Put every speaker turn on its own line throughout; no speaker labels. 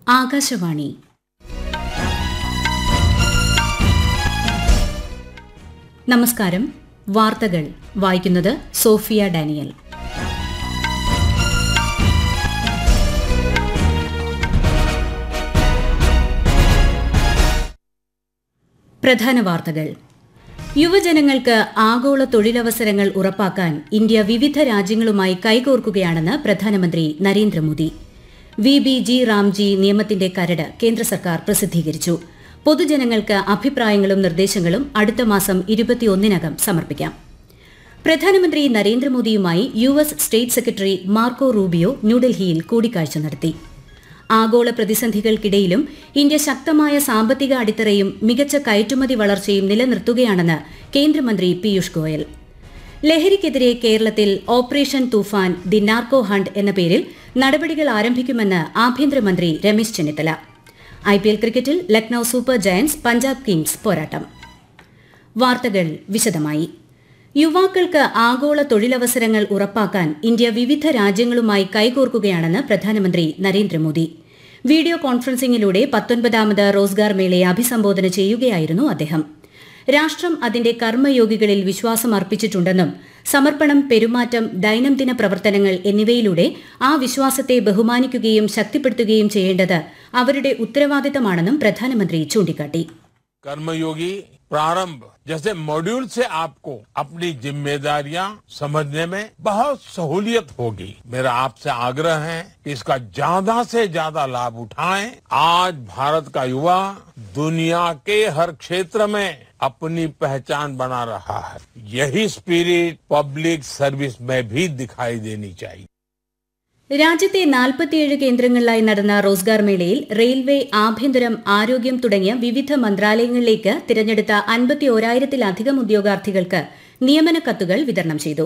ആകാശവാണി നമസ്കാരം വാർത്തകൾ വായിക്കുന്നത് സോഫിയ ഡാനിയൽ പ്രധാന വാർത്തകൾ യുവജനങ്ങൾക്ക് ആഗോള തൊഴിലവസരങ്ങൾ ഉറപ്പാക്കാൻ ഇന്ത്യ വിവിധ രാജ്യങ്ങളുമായി കൈകോർക്കുകയാണെന്ന് പ്രധാനമന്ത്രി Narendra Modi V B G Ramji നിയമത്തിന്റെ കരട് കേന്ദ്ര സർക്കാർ പ്രസിദ്ധീകരിച്ചു പൊതുജനങ്ങൾക്ക് അഭിപ്രായങ്ങളും നിർദ്ദേശങ്ങളും അടുത്ത മാസം ഇരുപത്തിയൊന്നിനകം സമർപ്പിക്കാം പ്രധാനമന്ത്രി നരേന്ദ്രമോദിയുമായി U S state secretary Marco Rubio ന്യൂഡൽഹിയിൽ കൂടിക്കാഴ്ച നടത്തി ആഗോള പ്രതിസന്ധികൾക്കിടയിലും ഇന്ത്യ ശക്തമായ സാമ്പത്തിക അടിത്തറയും മികച്ച കയറ്റുമതി വളർച്ചയും നിലനിർത്തുകയാണെന്ന് കേന്ദ്രമന്ത്രി പീയൂഷ് ഗോയൽ ലഹരിക്കെതിരെ കേരളത്തിൽ operation Toofan the narco hunt എന്ന പേരിൽ നടപടികൾ ആരംഭിക്കുമെന്ന് ആഭ്യന്തരമന്ത്രി രമേശ് ചെന്നിത്തല ഐപിഎൽ ക്രിക്കറ്റിൽ Lucknow Super Giants Punjab Kings പോരാട്ടം വാർത്തകൾ വിശദമായി യുവാക്കൾക്ക് ആഗോള തൊഴിലവസരങ്ങൾ ഉറപ്പാക്കാൻ ഇന്ത്യ വിവിധ രാജ്യങ്ങളുമായി കൈകോർക്കുകയാണെന്ന് പ്രധാനമന്ത്രി നരേന്ദ്രമോദി വീഡിയോ കോൺഫറൻസിംഗിലൂടെ പത്തൊൻപതാമത് റോസ്ഗാർ മേളയെ അഭിസംബോധന ചെയ്യുകയായിരുന്നു അദ്ദേഹം രാഷ്ട്രം അതിന്റെ കർമ്മയോഗികളിൽ വിശ്വാസം അർപ്പിച്ചിട്ടുണ്ടെന്നും സമർപ്പണം പെരുമാറ്റം ദൈനംദിന പ്രവർത്തനങ്ങൾ എന്നിവയിലൂടെ ആ വിശ്വാസത്തെ ബഹുമാനിക്കുകയും ശക്തിപ്പെടുത്തുകയും ചെയ്യേണ്ടത് അവരുടെ ഉത്തരവാദിത്തമാണെന്നും പ്രധാനമന്ത്രി ചൂണ്ടിക്കാട്ടി
कर्मयोगी प्रारंभ जैसे मॉड्यूल से आपको अपनी जिम्मेदारियां समझने में बहुत सहूलियत होगी मेरा आपसे आग्रह है कि इसका ज्यादा से ज्यादा लाभ उठाएं आज भारत का युवा दुनिया के हर क्षेत्र में अपनी पहचान बना रहा है यही स्पिरिट पब्लिक सर्विस में भी दिखाई देनी चाहिए
രാജ്യത്തെ നാൽപ്പത്തിയേഴ് കേന്ദ്രങ്ങളിലായി നടന്ന റോസ്ഗാർ മേളയിൽ റെയിൽവേ ആഭ്യന്തരം ആരോഗ്യം തുടങ്ങിയ വിവിധ മന്ത്രാലയങ്ങളിലേക്ക് തിരഞ്ഞെടുത്ത അൻപത്തി ഓരായിരത്തിലധികം ഉദ്യോഗാർത്ഥികൾക്ക് നിയമന കത്തുകൾ വിതരണം ചെയ്തു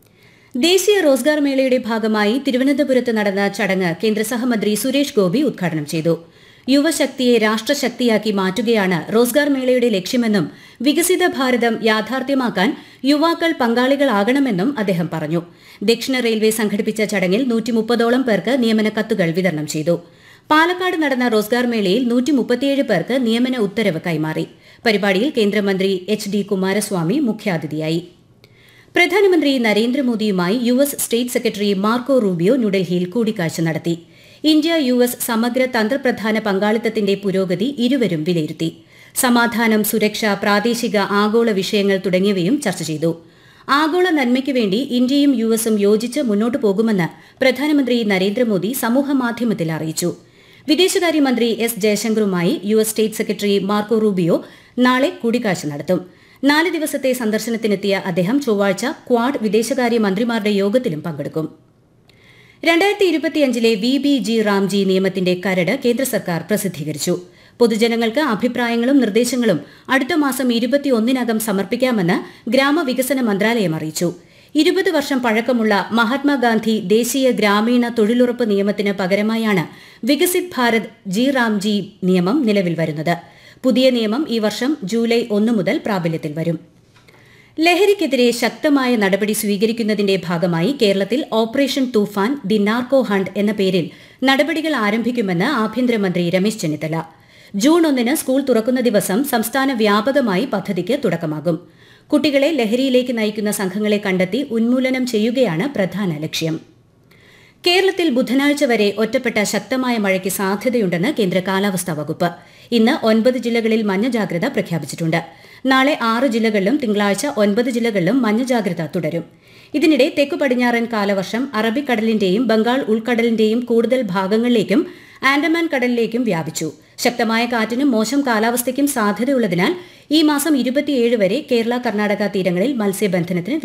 ദേശീയ റോസ്ഗാർ മേളയുടെ ഭാഗമായി തിരുവനന്തപുരത്ത് നടന്ന ചടങ്ങ് കേന്ദ്ര സഹമന്ത്രി സുരേഷ് ഗോപി ഉദ്ഘാടനം ചെയ്തു യുവശക്തിയെ രാഷ്ട്രശക്തിയാക്കി മാറ്റുകയാണ് റോസ്ഗാർ മേളയുടെ ലക്ഷ്യമെന്നും വികസിത ഭാരതം യാഥാർത്ഥ്യമാക്കാൻ യുവാക്കൾ പങ്കാളികളാകണമെന്നും അദ്ദേഹം പറഞ്ഞു ദക്ഷിണ റെയിൽവേ സംഘടിപ്പിച്ച ചടങ്ങിൽ നൂറ്റിമുപ്പതോളം പേർക്ക് നിയമന കത്തുകൾ വിതരണം ചെയ്തു പാലക്കാട് നടന്ന റോസ്ഗാർ മേളയിൽ നൂറ്റിമുപ്പത്തിയേഴ് പേർക്ക് നിയമന ഉത്തരവ് കൈമാറി പരിപാടിയിൽ കേന്ദ്രമന്ത്രി എച്ച് ഡി കുമാരസ്വാമി മുഖ്യാതിഥിയായി പ്രധാനമന്ത്രി നരേന്ദ്രമോദിയുമായി U S state secretary Marco Rubio ന്യൂഡൽഹിയിൽ കൂടിക്കാഴ്ച നടത്തി ഇന്ത്യ യു എസ് സമഗ്ര തന്ത്രപ്രധാന പങ്കാളിത്തത്തിന്റെ പുരോഗതി ഇരുവരും വിലയിരുത്തി സമാധാനം സുരക്ഷ പ്രാദേശിക ആഗോള വിഷയങ്ങൾ തുടങ്ങിയവയും ചർച്ച ചെയ്തു ആഗോള നന്മയ്ക്ക് വേണ്ടി ഇന്ത്യയും യു എസും യോജിച്ച് മുന്നോട്ടു പോകുമെന്ന് പ്രധാനമന്ത്രി നരേന്ദ്രമോദി സമൂഹമാധ്യമത്തിൽ അറിയിച്ചു വിദേശകാര്യമന്ത്രി എസ് ജയശങ്കറുമായി U S state secretary Marco Rubio നാളെ കൂടിക്കാഴ്ച നടത്തും നാല് ദിവസത്തെ സന്ദർശനത്തിനെത്തിയ അദ്ദേഹം ചൊവ്വാഴ്ച ക്വാഡ് വിദേശകാര്യ മന്ത്രിമാരുടെ യോഗത്തിലും പങ്കെടുക്കും രണ്ടായിരത്തി ഇരുപത്തിയഞ്ചിലെ വി ബി ജി റാംജി നിയമത്തിന്റെ കരട് കേന്ദ്ര സർക്കാർ പ്രസിദ്ധീകരിച്ചു പൊതുജനങ്ങൾക്ക് അഭിപ്രായങ്ങളും നിർദ്ദേശങ്ങളും അടുത്ത മാസം ഇരുപത്തിയൊന്നിനകം സമർപ്പിക്കാമെന്ന് ഗ്രാമവികസന മന്ത്രാലയം അറിയിച്ചു ഇരുപത് വർഷം പഴക്കമുള്ള മഹാത്മാഗാന്ധി ദേശീയ ഗ്രാമീണ തൊഴിലുറപ്പ് നിയമത്തിന് പകരമായാണ് വികസിത് ഭാരത് ജി റാംജി നിയമം നിലവിൽ വരുന്നത് പുതിയ നിയമം ഈ വർഷം ജൂലൈ ഒന്ന് മുതൽ പ്രാബല്യത്തിൽ വരും ലഹരിക്കെതിരെ ശക്തമായ നടപടി സ്വീകരിക്കുന്നതിന്റെ ഭാഗമായി കേരളത്തിൽ operation Toofan the narco hunt എന്ന പേരിൽ നടപടികൾ ആരംഭിക്കുമെന്ന് ആഭ്യന്തരമന്ത്രി രമേശ് ചെന്നിത്തല ജൂൺ ഒന്നിന് സ്കൂൾ തുറക്കുന്ന ദിവസം സംസ്ഥാന വ്യാപകമായി പദ്ധതിക്ക് തുടക്കമാകും കുട്ടികളെ ലഹരിയിലേക്ക് നയിക്കുന്ന സംഘങ്ങളെ കണ്ടെത്തി ഉന്മൂലനം ചെയ്യുകയാണ് പ്രധാന ലക്ഷ്യം കേരളത്തിൽ ബുധനാഴ്ച വരെ ഒറ്റപ്പെട്ട ശക്തമായ മഴയ്ക്ക് സാധ്യതയുണ്ടെന്ന് കേന്ദ്ര കാലാവസ്ഥാ വകുപ്പ് ഇന്ന് ഒൻപത് ജില്ലകളിൽ മഞ്ഞ ജാഗ്രത പ്രഖ്യാപിച്ചിട്ടുണ്ട് നാളെ ആറ് ജില്ലകളിലും തിങ്കളാഴ്ച ഒൻപത് ജില്ലകളിലും മഞ്ഞ ജാഗ്രത തുടരും ഇതിനിടെ തെക്കു പടിഞ്ഞാറൻ കാലവർഷം അറബിക്കടലിന്റെയും ബംഗാൾ ഉൾക്കടലിന്റെയും കൂടുതൽ ഭാഗങ്ങളിലേക്കും ആൻഡമാൻ കടലിലേക്കും വ്യാപിച്ചു ശക്തമായ കാറ്റിനും മോശം കാലാവസ്ഥയ്ക്കും സാധ്യതയുള്ളതിനാൽ ഈ മാസം ഇരുപത്തിയേഴ് വരെ കേരള കർണാടക തീരങ്ങളിൽ മത്സ്യബന്ധനത്തിന്